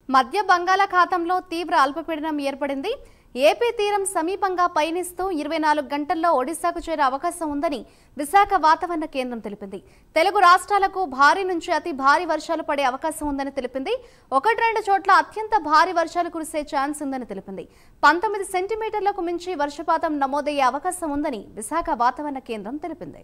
మధ్య బంగాళాఖాతంలో తీవ్ర అల్పపీడనం ఏర్పడింది ఏపీ తీరం సమీపంగా పయనిస్తూ ఇరవై నాలుగు గంటల్లో ఒడిశాకు చేరే అవకాశం ఉందని విశాఖ వాతావరణ కేంద్రం తెలిపింది తెలుగు రాష్ట్రాలకు భారీ నుంచి అతి భారీ వర్షాలు పడే అవకాశం ఉందని తెలిపింది ఒకటి రెండు చోట్ల అత్యంత భారీ వర్షాలు కురిసే ఛాన్స్ ఉందని తెలిపింది పంతొమ్మిది సెంటీమీటర్లకు మించి వర్షపాతం నమోదయ్యే అవకాశం ఉందని విశాఖ వాతావరణ కేంద్రం తెలిపింది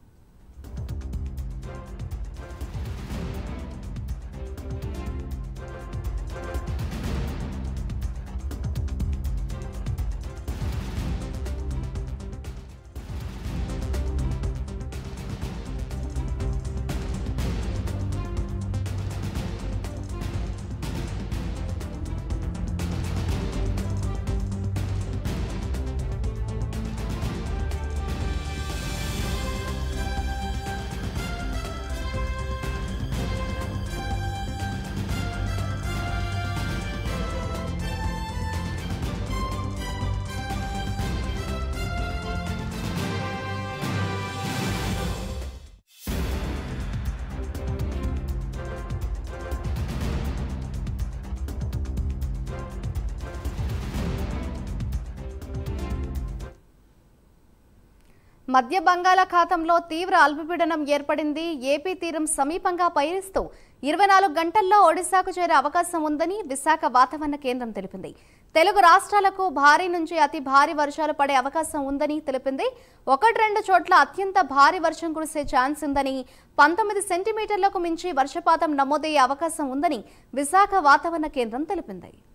మధ్య బంగాళాఖాతంలో తీవ్ర అల్పపీడనం ఏర్పడింది ఏపీ తీరం సమీపంగా పయనిస్తూ ఇరవై నాలుగు గంటల్లో ఒడిశాకు చేరే అవకాశం ఉందని విశాఖ వాతావరణ కేంద్రం తెలిపింది తెలుగు రాష్ట్రాలకు భారీ నుంచి అతి భారీ వర్షాలు పడే అవకాశం ఉందని తెలిపింది ఒకటి రెండు చోట్ల అత్యంత భారీ వర్షం కురిసే ఛాన్స్ ఉందని పంతొమ్మిది సెంటీమీటర్లకు మించి వర్షపాతం నమోదయ్యే అవకాశం ఉందని విశాఖ వాతావరణ కేంద్రం తెలిపింది